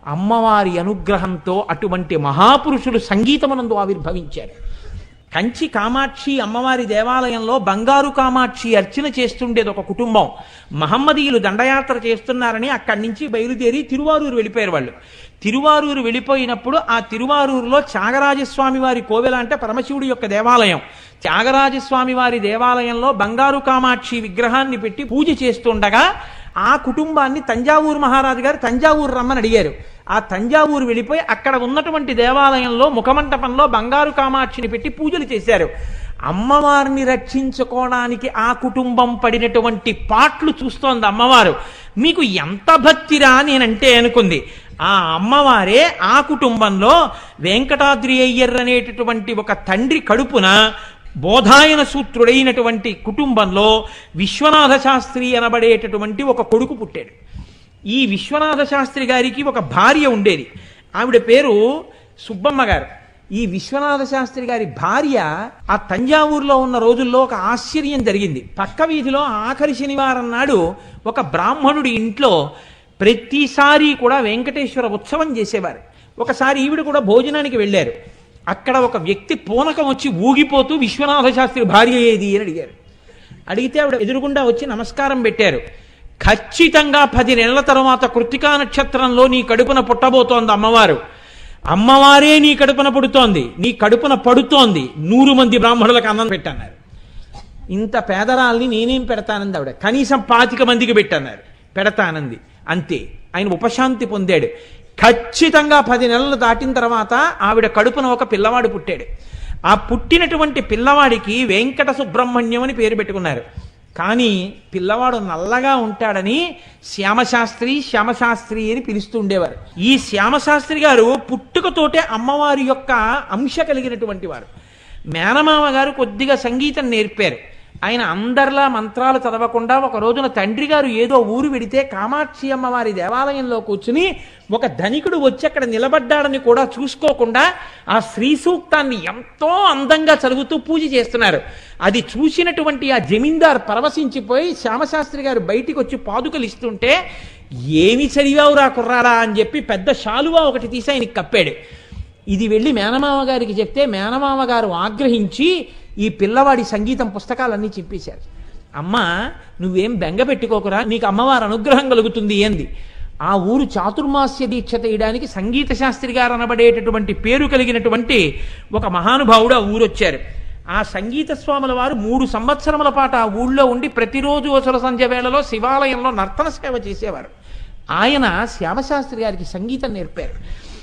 అమ్మవారి అనుగ్రహంతో అటువంటి మహాపురుషులు సంగీతమునందు ఆవిర్భవించారు కంచి కామాక్షి అమ్మవారి దేవాలయంలో బంగారు కామాక్షి అర్చన చేస్తుండేది ఒక కుటుంబం మహమ్మదీయులు దండయాత్ర చేస్తున్నారని అక్కడి నుంచి బయలుదేరి తిరువారూరు వెళ్ళిపోయారు వాళ్ళు తిరువారూరు వెళ్ళిపోయినప్పుడు ఆ తిరువారూరులో త్యాగరాజస్వామి వారి కోవెల అంటే పరమశివుడి యొక్క దేవాలయం త్యాగరాజస్వామి వారి దేవాలయంలో బంగారు కామాక్షి విగ్రహాన్ని పెట్టి పూజ చేస్తుండగా ఆ కుటుంబాన్ని తంజావూరు మహారాజు గారు తంజావూరు రమ్మని అడిగారు ఆ తంజావూరు వెళ్ళిపోయి అక్కడ ఉన్నటువంటి దేవాలయంలో ముఖమంటపంలో బంగారు కామాక్షిని పెట్టి పూజలు చేశారు అమ్మవారిని రక్షించుకోవడానికి ఆ కుటుంబం పడినటువంటి పాట్లు చూస్తోంది అమ్మవారు మీకు ఎంత భక్తిరా నేనంటే అనుకుంది ఆ అమ్మవారే ఆ కుటుంబంలో వెంకటాద్రి అయ్యర్ అనేటటువంటి ఒక తండ్రి కడుపున బోధాయన సూత్రుడైనటువంటి కుటుంబంలో విశ్వనాథ శాస్త్రి అనబడేటటువంటి ఒక కొడుకు పుట్టాడు ఈ విశ్వనాథ శాస్త్రి గారికి ఒక భార్య ఉండేది ఆవిడ పేరు సుబ్బమ్మ గారు ఈ విశ్వనాథ శాస్త్రి గారి భార్య ఆ తంజావూరులో ఉన్న రోజుల్లో ఒక ఆశ్చర్యం జరిగింది పక్క వీధిలో ఆఖరి శనివారం నాడు ఒక బ్రాహ్మణుడి ఇంట్లో ప్రతిసారి కూడా వెంకటేశ్వర ఉత్సవం చేసేవారు ఒకసారి ఈవిడ కూడా భోజనానికి వెళ్ళారు అక్కడ ఒక వ్యక్తి పూనకం వచ్చి ఊగిపోతూ విశ్వనాథ శాస్త్రి భార్య ఏది అని అడిగారు అడిగితే ఆవిడ ఎదురుగుండా వచ్చి నమస్కారం పెట్టారు ఖచ్చితంగా పది నెలల తర్వాత కృతికా నక్షత్రంలో నీ కడుపున పుట్టబోతోంది అమ్మవారు అమ్మవారే నీ కడుపున పుడుతోంది నీ కడుపున పడుతోంది నూరు మంది బ్రాహ్మణులకు అన్నం పెట్టన్నారు ఇంత పేదరాల్ని నేనేం పెడతానంది ఆవిడ కనీసం పాతిక మందికి పెట్టన్నారు పెడతానంది అంతే ఆయన ఉపశాంతి పొందాడు ఖచ్చితంగా పది నెలలు దాటిన తర్వాత ఆవిడ కడుపున ఒక పిల్లవాడు పుట్టాడు ఆ పుట్టినటువంటి పిల్లవాడికి వెంకట సుబ్రహ్మణ్యం అని పేరు పెట్టుకున్నారు కానీ పిల్లవాడు నల్లగా ఉంటాడని శ్యామశాస్త్రి శ్యామశాస్త్రి అని పిలుస్తూ ఉండేవారు ఈ శ్యామశాస్త్రి గారు పుట్టుకతోటే అమ్మవారి యొక్క అంశ కలిగినటువంటి వారు మేనమామ గారు కొద్దిగా సంగీతం నేర్పారు ఆయన అందరిలా మంత్రాలు చదవకుండా ఒక రోజున తండ్రి గారు ఏదో ఊరు వెడితే కామాక్షి అమ్మవారి దేవాలయంలో కూర్చుని ఒక ధనికుడు వచ్చి అక్కడ నిలబడ్డాడని కూడా చూసుకోకుండా ఆ శ్రీ సూక్తాన్ని ఎంతో అందంగా చదువుతూ పూజ చేస్తున్నారు అది చూసినటువంటి ఆ జమీందార్ పరవశించిపోయి శ్యామశాస్త్రి గారు బయటికి వచ్చి పాదుకలు ఇస్తుంటే ఏమి చదివావురా కుర్రారా అని చెప్పి పెద్ద శాలువా ఒకటి తీసి ఆయనకి కప్పాడు ఇది వెళ్ళి మేనమామ గారికి చెప్తే మేనమామ గారు ఆగ్రహించి ఈ పిల్లవాడి సంగీతం పుస్తకాలన్నీ చింపేశారు అమ్మ నువ్వేం బెంగ పెట్టుకోకురా నీకు అమ్మవారి అనుగ్రహం కలుగుతుంది ఏంది ఆ ఊరు చాతుర్మాస్య దీక్ష తీయడానికి సంగీత శాస్త్రి గారు అనబడేటటువంటి పేరు కలిగినటువంటి ఒక మహానుభావుడు ఆ ఊరు వచ్చారు ఆ సంగీత స్వాముల వారు మూడు సంవత్సరముల పాటు ఆ ఊళ్ళో ఉండి ప్రతిరోజు అసలు సంధ్య వేళలో శివాలయంలో నర్తన సేవ చేసేవారు ఆయన శ్యామశాస్త్రి గారికి సంగీతం నేర్పారు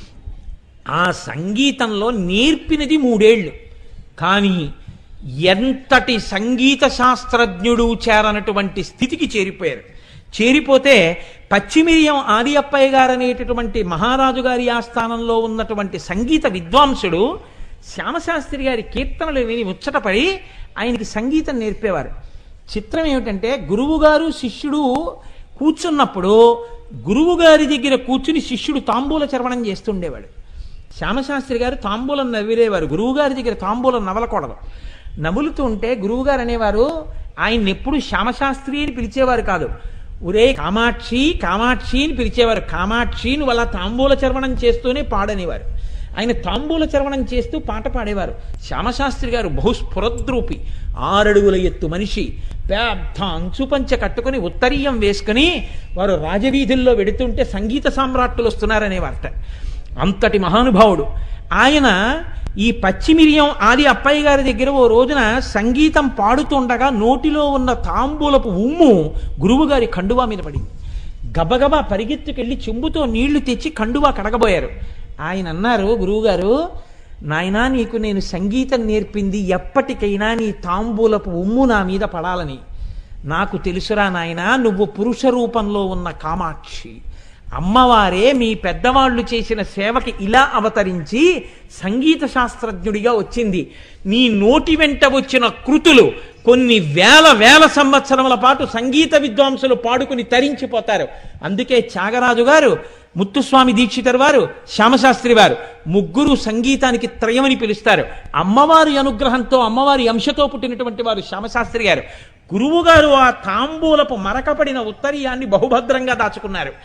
ఆ సంగీతంలో నేర్పినది మూడేళ్లు కానీ ఎంతటి సంగీత శాస్త్రజ్ఞుడు చేరనటువంటి స్థితికి చేరిపోయారు చేరిపోతే పచ్చిమిరియం ఆది అప్పయ్య గారు అనేటటువంటి మహారాజు గారి ఆస్థానంలో ఉన్నటువంటి సంగీత విద్వాంసుడు శ్యామశాస్త్రి గారి కీర్తనలు విని ముచ్చటపడి ఆయనకి సంగీతం నేర్పేవారు చిత్రం ఏమిటంటే గురువుగారు శిష్యుడు కూర్చున్నప్పుడు గురువుగారి దగ్గర కూర్చుని శిష్యుడు తాంబూల చర్వణం చేస్తుండేవాడు శ్యామశాస్త్రి గారు తాంబూలం నవ్విరేవారు గురువుగారి దగ్గర తాంబూలం నవలకూడదు నములుతూ ఉంటే గురువుగారు అనేవారు ఆయన ఎప్పుడు శ్యామశాస్త్రి అని పిలిచేవారు కాదు ఒరే కామాక్షి కామాక్షి అని పిలిచేవారు కామాక్షి నువ్వు అలా తాంబూల చర్వణం చేస్తూనే పాడనేవారు ఆయన తాంబూల చర్వణం చేస్తూ పాట పాడేవారు శ్యామశాస్త్రి గారు బహుస్ఫురద్రూపి ఆరడుగుల ఎత్తు మనిషి పెద్ద అంచుపంచ కట్టుకుని ఉత్తరీయం వేసుకుని వారు రాజవీధుల్లో వెడుతుంటే సంగీత సామ్రాట్టులు వస్తున్నారనేవారట అంతటి మహానుభావుడు ఆయన ఈ పచ్చిమిరియం ఆది అప్పయ్య గారి దగ్గర ఓ రోజున సంగీతం పాడుతుండగా నోటిలో ఉన్న తాంబూలపు ఉమ్ము గురువుగారి కండువా మీద పడింది గబగబా పరిగెత్తుకెళ్ళి చెంబుతో నీళ్లు తెచ్చి కండువా కడగబోయారు ఆయన అన్నారు గురువుగారు నాయనా నీకు నేను సంగీతం నేర్పింది ఎప్పటికైనా నీ తాంబూలపు ఉమ్ము నా మీద పడాలని నాకు తెలుసురా నాయనా నువ్వు పురుష రూపంలో ఉన్న కామాక్షి అమ్మవారే మీ పెద్దవాళ్ళు చేసిన సేవకి ఇలా అవతరించి సంగీత శాస్త్రజ్ఞుడిగా వచ్చింది నీ నోటి వెంట వచ్చిన కృతులు కొన్ని వేల వేల సంవత్సరముల పాటు సంగీత విద్వాంసులు పాడుకుని తరించిపోతారు అందుకే త్యాగరాజు గారు ముత్తుస్వామి దీక్షితర్ వారు శ్యామశాస్త్రి వారు ముగ్గురు సంగీతానికి త్రయమని పిలుస్తారు అమ్మవారి అనుగ్రహంతో అమ్మవారి అంశతో పుట్టినటువంటి వారు శ్యామశాస్త్రి గారు గురువు గారు ఆ తాంబూలపు మరకపడిన ఉత్తరీయాన్ని బహుభద్రంగా దాచుకున్నారు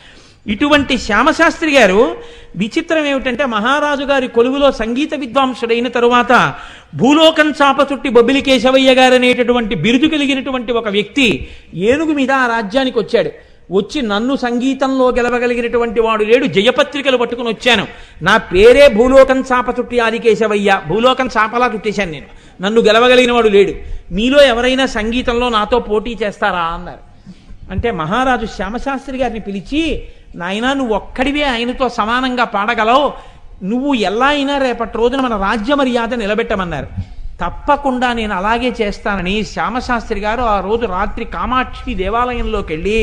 ఇటువంటి శ్యామశాస్త్రి గారు విచిత్రం ఏమిటంటే మహారాజు గారి కొలువులో సంగీత విద్వాంసుడైన తరువాత భూలోకం చాప చుట్టి బొబ్బిలి కేశవయ్య గారు అనేటటువంటి బిరుదు కలిగినటువంటి ఒక వ్యక్తి ఏనుగు మీద ఆ రాజ్యానికి వచ్చాడు వచ్చి నన్ను సంగీతంలో గెలవగలిగినటువంటి వాడు లేడు జయపత్రికలు పట్టుకుని వచ్చాను నా పేరే భూలోకం చాప చుట్టి ఆదికేశవయ్య భూలోకం చాపలా చుట్టేశాను నేను నన్ను గెలవగలిగిన వాడు లేడు మీలో ఎవరైనా సంగీతంలో నాతో పోటీ చేస్తారా అన్నారు అంటే మహారాజు శ్యామశాస్త్రి గారిని పిలిచి నాయనా నువ్వు ఒక్కడివే ఆయనతో సమానంగా పాడగలవు నువ్వు ఎలా అయినా రేపటి రోజున మన రాజ్య మర్యాద నిలబెట్టమన్నారు తప్పకుండా నేను అలాగే చేస్తానని శ్యామశాస్త్రి గారు ఆ రోజు రాత్రి కామాక్షి దేవాలయంలోకి వెళ్ళి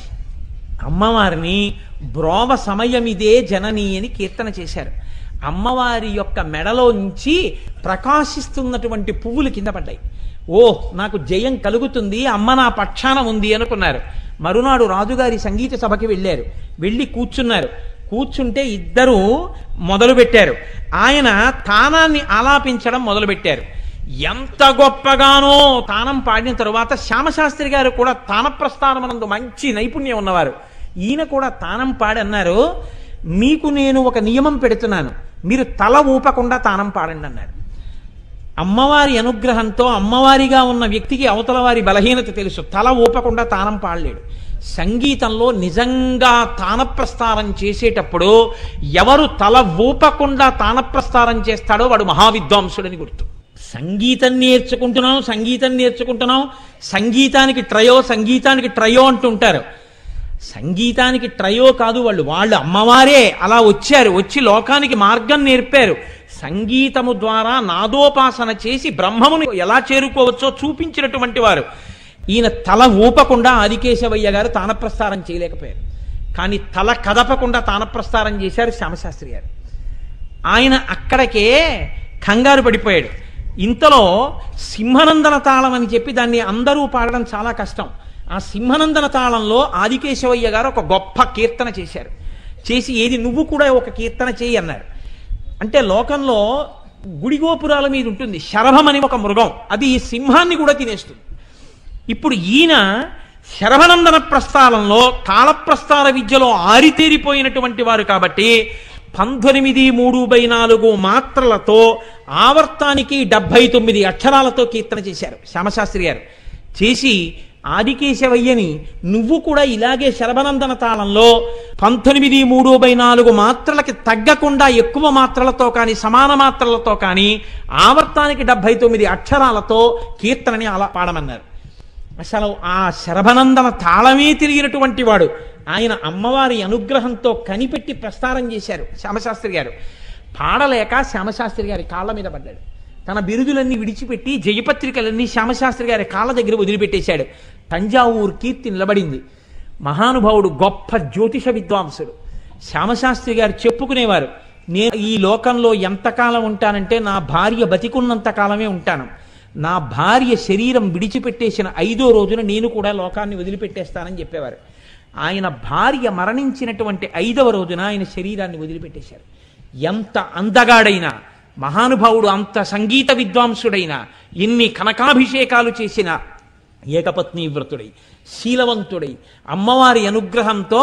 అమ్మవారిని బ్రోవ సమయమిదే జనని అని కీర్తన చేశారు అమ్మవారి యొక్క మెడలో నుంచి ప్రకాశిస్తున్నటువంటి పువ్వులు కింద పడ్డాయి ఓ నాకు జయం కలుగుతుంది అమ్మ నా పక్షాన ఉంది అనుకున్నారు మరునాడు రాజుగారి సంగీత సభకి వెళ్ళారు వెళ్ళి కూర్చున్నారు కూర్చుంటే ఇద్దరు మొదలు పెట్టారు ఆయన తానాన్ని ఆలాపించడం మొదలుపెట్టారు ఎంత గొప్పగానో తానం పాడిన తరువాత శ్యామశాస్త్రి గారు కూడా తాన ప్రస్థానమనందు మంచి నైపుణ్యం ఉన్నవారు ఈయన కూడా తానం పాడి అన్నారు మీకు నేను ఒక నియమం పెడుతున్నాను మీరు తల ఊపకుండా తానం పాడండి అన్నారు అమ్మవారి అనుగ్రహంతో అమ్మవారిగా ఉన్న వ్యక్తికి అవతల వారి బలహీనత తెలుసు తల ఊపకుండా తానం పాడలేడు సంగీతంలో నిజంగా తానప్రస్తారం చేసేటప్పుడు ఎవరు తల ఊపకుండా తానప్రస్తారం చేస్తాడో వాడు మహావిద్వాంసుడని గుర్తు సంగీతం నేర్చుకుంటున్నాం సంగీతం నేర్చుకుంటున్నాం సంగీతానికి ట్రయో సంగీతానికి ట్రయో అంటుంటారు సంగీతానికి ట్రయో కాదు వాళ్ళు వాళ్ళు అమ్మవారే అలా వచ్చారు వచ్చి లోకానికి మార్గం నేర్పారు సంగీతము ద్వారా నాదోపాసన చేసి బ్రహ్మమును ఎలా చేరుకోవచ్చో చూపించినటువంటి వారు ఈయన తల ఊపకుండా ఆదికేశవయ్య గారు తానప్రస్తారం చేయలేకపోయారు కానీ తల కదపకుండా తానప్రస్తారం చేశారు శ్యామశాస్త్రి గారు ఆయన అక్కడికే కంగారు పడిపోయాడు ఇంతలో సింహనందన తాళం అని చెప్పి దాన్ని అందరూ పాడడం చాలా కష్టం ఆ సింహనందన తాళంలో ఆదికేశవయ్య గారు ఒక గొప్ప కీర్తన చేశారు చేసి ఏది నువ్వు కూడా ఒక కీర్తన చేయి అన్నారు అంటే లోకంలో గుడి గోపురాల మీద ఉంటుంది శరభం అని ఒక మృగం అది ఈ సింహాన్ని కూడా తినేస్తుంది ఇప్పుడు ఈయన శరభనందన ప్రస్థానంలో కాలప్రస్థాన విద్యలో ఆరితేరిపోయినటువంటి వారు కాబట్టి పంతొమ్మిది మూడు బై నాలుగు మాత్రలతో ఆవర్తానికి డెబ్బై తొమ్మిది అక్షరాలతో కీర్తన చేశారు శ్యామశాస్త్రి గారు చేసి ఆదికేశవయ్యని నువ్వు కూడా ఇలాగే శరభనందన తాళంలో పంతొమ్మిది మూడు బై నాలుగు మాత్రలకి తగ్గకుండా ఎక్కువ మాత్రలతో కానీ సమాన మాత్రలతో కానీ ఆవర్తానికి డెబ్బై తొమ్మిది అక్షరాలతో కీర్తనని అలా పాడమన్నారు అసలు ఆ శరభనందన తాళమే తిరిగినటువంటి వాడు ఆయన అమ్మవారి అనుగ్రహంతో కనిపెట్టి ప్రస్తారం చేశారు శ్యామశాస్త్రి గారు పాడలేక శ్యామశాస్త్రి గారి కాళ్ళ మీద పడ్డాడు తన బిరుదులన్నీ విడిచిపెట్టి జయపత్రికలన్నీ శ్యామశాస్త్రి గారి కాళ్ళ దగ్గర వదిలిపెట్టేశాడు తంజావూరు కీర్తి నిలబడింది మహానుభావుడు గొప్ప జ్యోతిష విద్వాంసుడు శ్యామశాస్త్రి గారు చెప్పుకునేవారు నేను ఈ లోకంలో ఎంతకాలం ఉంటానంటే నా భార్య బతికున్నంత కాలమే ఉంటాను నా భార్య శరీరం విడిచిపెట్టేసిన ఐదో రోజున నేను కూడా లోకాన్ని వదిలిపెట్టేస్తానని చెప్పేవారు ఆయన భార్య మరణించినటువంటి ఐదవ రోజున ఆయన శరీరాన్ని వదిలిపెట్టేశారు ఎంత అందగాడైనా మహానుభావుడు అంత సంగీత విద్వాంసుడైన ఇన్ని కనకాభిషేకాలు చేసిన ఏకపత్ని వ్రతుడై శీలవంతుడై అమ్మవారి అనుగ్రహంతో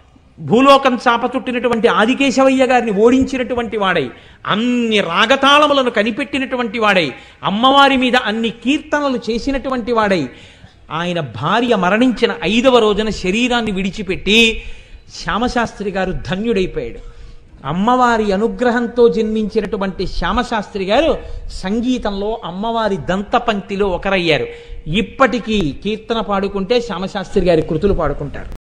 భూలోకం చాపచుట్టినటువంటి ఆదికేశవయ్య గారిని ఓడించినటువంటి వాడై అన్ని రాగతాళములను కనిపెట్టినటువంటి వాడై అమ్మవారి మీద అన్ని కీర్తనలు చేసినటువంటి వాడై ఆయన భార్య మరణించిన ఐదవ రోజున శరీరాన్ని విడిచిపెట్టి శ్యామశాస్త్రి గారు ధన్యుడైపోయాడు అమ్మవారి అనుగ్రహంతో జన్మించినటువంటి శ్యామశాస్త్రి గారు సంగీతంలో అమ్మవారి దంతపంక్తిలో ఒకరయ్యారు ఇప్పటికీ కీర్తన పాడుకుంటే శ్యామశాస్త్రి గారి కృతులు పాడుకుంటారు